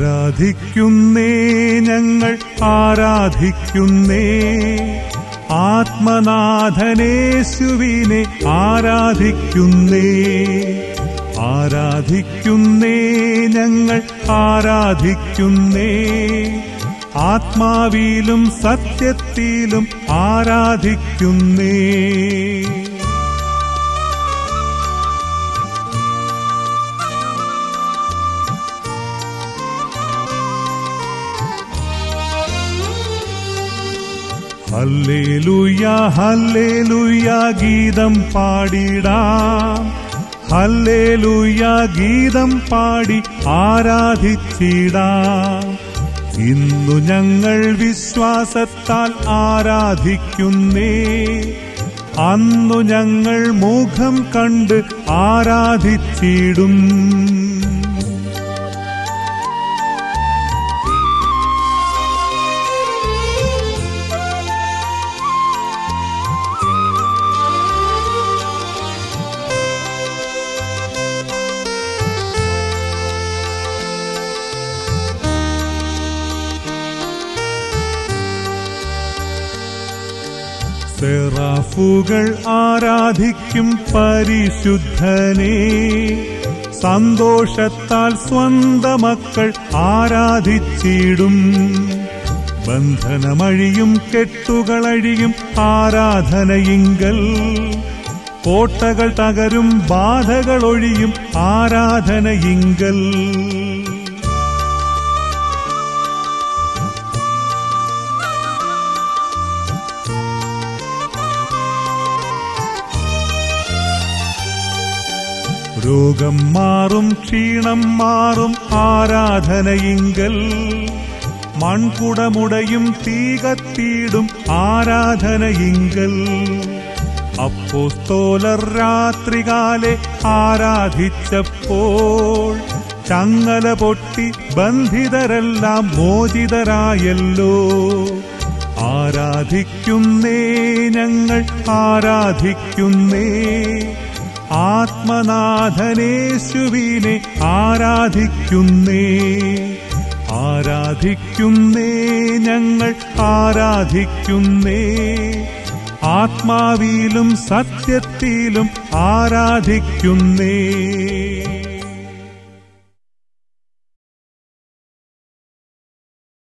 ആരാധിക്കുന്നേ ഞങ്ങൾ ആരാധിക്കുന്നേ ആത്മനാഥനേശുവിനെ ആരാധിക്കുന്നേ ആരാധിക്കുന്നേ ഞങ്ങൾ ആരാധിക്കുന്നേ ആത്മാവിലും സത്യത്തിലും ആരാധിക്കുന്നേ ഹല്ലേലൂയ ഹല്ലേലൂയ ഗീതം പാടിടാം ഹല്ലേലൂയ ഗീതം പാടി ആരാധിച്ചിടാം ഇന്നു ഞങ്ങൾ വിശ്വാസത്താൽ ആരാധിക്കുന്നേ അന്നു ഞങ്ങൾ മുഖം കണ്ട് ആരാധിച്ചിടും സെറാഫുകൾ ആരാധിക്കും പരിശുദ്ധനെ സന്തോഷത്താൽ സ്വന്ത മക്കൾ ആരാധിച്ചിടും ബന്ധനമഴിയും കെട്ടുകളഴിയും ആരാധനയിങ്കൽ കോട്ടകൾ തകരും ബാധകളൊഴിയും ആരാധനയിങ്കൽ രോഗം മാറും ക്ഷീണം മാറും ആരാധനയിങ്കൽ മൺകുടമുടയും തീകത്തീടും ആരാധനയിങ്കൽ അപ്പോസ്തോലർ രാത്രികാലെ ആരാധിച്ചപ്പോൾ ചങ്ങല പൊട്ടി ബന്ധിതരെല്ലാം മോചിതരായല്ലോ ആരാധിക്കുന്നേ ഞങ്ങൾ ആരാധിക്കുന്നേ ആത്മനാഥനേശുവിനെ ആരാധിക്കുന്നേ ആരാധിക്കുന്നേ ഞങ്ങൾ ആരാധിക്കുന്നേ ആത്മാവിലും സത്യത്തിലും ആരാധിക്കുന്നേ